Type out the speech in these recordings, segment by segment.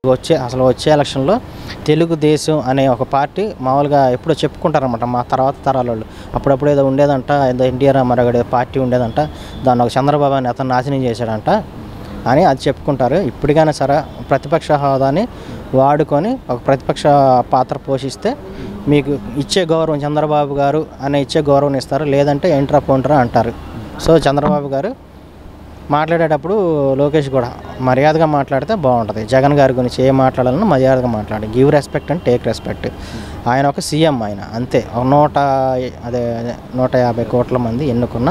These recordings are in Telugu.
వచ్చే అసలు వచ్చే ఎలక్షన్లో తెలుగుదేశం అనే ఒక పార్టీ మామూలుగా ఎప్పుడో చెప్పుకుంటారనమాట మా తర్వాత తరాల వాళ్ళు అప్పుడప్పుడు ఏదో ఉండేదంట ఏదో ఎన్టీఆర్ మరొకటి ఏదో పార్టీ ఉండేదంట దాన్ని ఒక చంద్రబాబు అని అతను నాశనం చేశాడంట అని అది చెప్పుకుంటారు ఇప్పటికైనా సరే ప్రతిపక్ష హోదాని వాడుకొని ఒక ప్రతిపక్ష పాత్ర పోషిస్తే మీకు ఇచ్చే గౌరవం చంద్రబాబు గారు అనే ఇచ్చే గౌరవం ఇస్తారు లేదంటే ఎంట్రా పోంట్రా అంటారు సో చంద్రబాబు గారు మాట్లాడేటప్పుడు లోకేష్ కూడా మర్యాదగా మాట్లాడితే బాగుంటుంది జగన్ గారి గురించి ఏ మాట్లాడాలన్నా మర్యాదగా మాట్లాడి give respect and take respect ఆయన ఒక సీఎం ఆయన అంతే ఒక నూట అదే అదే నూట యాభై కోట్ల మంది ఎన్నుకున్న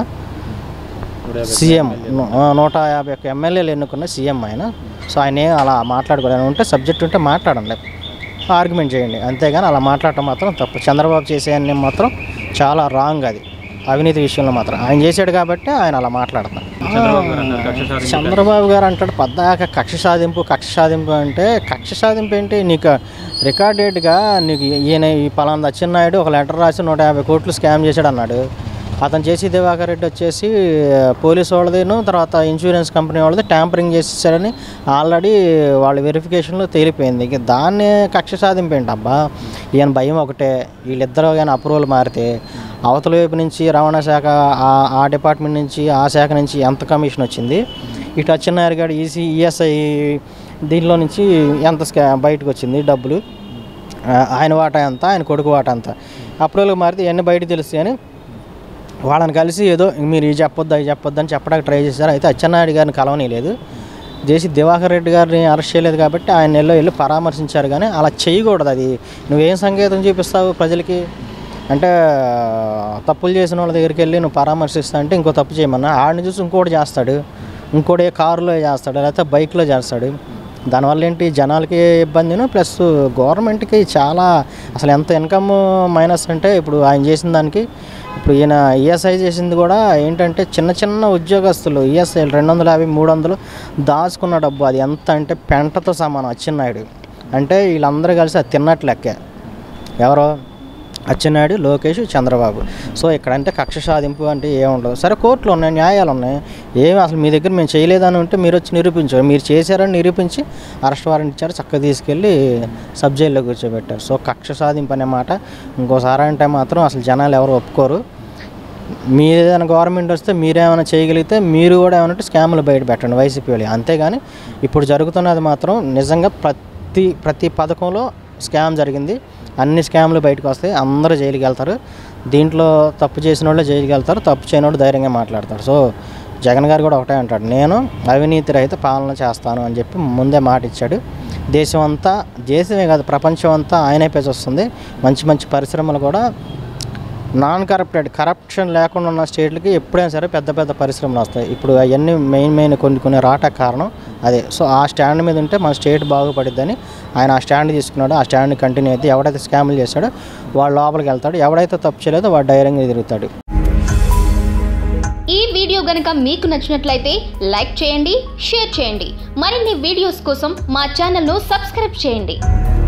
సీఎం ను- ఆ, నూట యాభై ఒక్క ఎమ్మెల్యేలు ఎన్నుకున్న సీఎం ఆయన సో ఆయన ఏం అలా మాట్లాడుకోవడం ఉంటే సబ్జెక్ట్ ఉంటే మాట్లాడండి ఆర్గ్యుమెంట్ చేయండి అంతేగాని అలా మాట్లాడటం మాత్రం తప్పు చంద్రబాబు చేసే అన్ని మాత్రం చాలా రాంగ్ అది అవినీతి విషయంలో మాత్రం ఆయన చేశాడు కాబట్టి ఆయన అలా మాట్లాడతారు చంద్రబాబు గారు అన్నారు కక్ష సాధింపు చంద్రబాబు గారు అంటాడు పద్దాక కక్ష సాధింపు కక్ష సాధింపు అంటే కక్ష సాధింపు ఏంటి నీకు రికార్డెడ్గా నీకు ఈయన ఈ పలానా అచ్చెన్నాయుడు ఒక లెటర్ రాసి నూట యాభై కోట్లు స్కామ్ చేశాడు అన్నాడు అతను చేసి దివాకర్ రెడ్డి వచ్చేసి పోలీస్ వాళ్ళదిను తర్వాత ఇన్సూరెన్స్ కంపెనీ వాళ్ళది ట్యాంపరింగ్ చేసేసారని ఆల్రెడీ వాళ్ళ వెరిఫికేషన్లో తేలిపోయింది ఇక దాన్ని కక్ష సాధింపు ఏంటి అబ్బా ఈయన భయం ఒకటే వీళ్ళిద్దరూ కానీ అప్రూవల్ మారితే అవతల వైపు నుంచి రవాణా శాఖ ఆ- ఆ డిపార్ట్మెంట్ నుంచి ఆ శాఖ నుంచి ఎంత కమిషన్ వచ్చింది ఇటు అచ్చెన్నాయుడు గారు ఈసీ ఈఎస్ఐ దీనిలో నుంచి ఎంత స్కా బయటకు వచ్చింది డబ్బులు ఆ, ఆయన వాటా ఎంత ఆయన కొడుకు వాటా ఎంత అప్రూవల్ మారితే ఇవన్నీ బయటకు తెలుస్తాయి అని వాళ్ళని కలిసి ఏదో మీరు ఇది చెప్పొద్దు అది చెప్పొద్దు అని చెప్పడానికి ట్రై చేశారు అయితే అచ్చెన్నాయుడు గారిని కలవని లేదు చేసి దివాకర్ రెడ్డి గారిని అరెస్ట్ చేయలేదు కాబట్టి ఆయన నెలలో వెళ్ళి పరామర్శించారు కానీ అలా చేయకూడదు అది నువ్వేం సంకేతం చూపిస్తావు ప్రజలకి అంటే తప్పులు చేసిన వాళ్ళ దగ్గరికి వెళ్ళి నువ్వు పరామర్శిస్తా అంటే ఇంకో తప్పు చేయమన్నా ఆడిని చూసి ఇంకోటి చేస్తాడు ఇంకోటి కారులో చేస్తాడు లేకపోతే బైక్లో చేస్తాడు దానివల్ల ఏంటి జనాలకి ఇబ్బందిను ప్లస్ గవర్నమెంట్కి చాలా అసలు ఎంత ఇన్కమ్ మైనస్ అంటే ఇప్పుడు ఆయన చేసిన దానికి ఇప్పుడు ఈయన ఈఎస్ఐ చేసింది కూడా ఏంటంటే చిన్న చిన్న ఉద్యోగస్తులు ఈఎస్ఐ రెండు వందల యాభై మూడు వందలు దాచుకున్న డబ్బు అది ఎంత అంటే పెంటతో సమానం అచ్చెన్నాయుడు అంటే వీళ్ళందరూ కలిసి అది తిన్నట్లు లెక్కే ఎవరో అచ్చెన్నాయుడు లోకేష్ చంద్రబాబు సో ఇక్కడంటే కక్ష సాధింపు అంటే ఏముండదు సరే కోర్టులు ఉన్నాయి న్యాయాలు ఉన్నాయి ఏమి అసలు మీ దగ్గర మేము చేయలేదని ఉంటే మీరు వచ్చి నిరూపించారు మీరు చేశారని నిరూపించి అరెస్ట్ వారెంట్ ఇచ్చారు చక్కగా తీసుకెళ్ళి సబ్ జైల్లో కూర్చోబెట్టారు సో కక్ష సాధింపు అనే మాట ఇంకోసారి అంటే మాత్రం అసలు జనాలు ఎవరు ఒప్పుకోరు మీ ఏదైనా గవర్నమెంట్ వస్తే మీరేమైనా చేయగలిగితే మీరు కూడా ఏమైనా స్కాములు బయట పెట్టండి వైసీపీ వాళ్ళు అంతేగాని ఇప్పుడు జరుగుతున్నది మాత్రం నిజంగా ప్రతి ప్రతి పథకంలో స్కామ్ జరిగింది అన్ని స్కామ్లు బయటకు వస్తాయి అందరూ జైలుకి వెళ్తారు దీంట్లో తప్పు చేసిన వాళ్ళు జైలుకి వెళ్తారు తప్పు చేయని వాళ్ళు ధైర్యంగా మాట్లాడతారు సో జగన్ గారు కూడా ఒకటే అంటాడు నేను అవినీతి రహిత పాలన చేస్తాను అని చెప్పి ముందే మాట ఇచ్చాడు దేశం అంతా దేశమే కాదు ప్రపంచం అంతా ఆయనే పేసి వస్తుంది మంచి మంచి పరిశ్రమలు కూడా నాన్ కరప్టెడ్ కరప్షన్ లేకుండా ఉన్న స్టేట్లకి ఎప్పుడైనా సరే పెద్ద పెద్ద పరిశ్రమలు వస్తాయి ఇప్పుడు అవన్నీ మెయిన్ మెయిన్ కొన్ని కొన్ని రావటానికి కారణం అదే సో ఆ స్టాండ్ మీద ఉంటే మన స్టేట్ బాగుపడిద్దని ఆయన ఆ స్టాండ్ తీసుకున్నాడు ఆ స్టాండ్ కంటిన్యూ అయితే ఎవడైతే స్కామ్లు చేస్తాడో వాడు లోపలికి వెళ్తాడు ఎవడైతే తప్పు చేయలేదో వాడు ధైర్యంగా తిరుగుతాడు ఈ వీడియో గనుక మీకు నచ్చినట్లయితే లైక్ చేయండి షేర్ చేయండి మరిన్ని వీడియోస్ కోసం మా ఛానల్ను సబ్స్క్రైబ్ చేయండి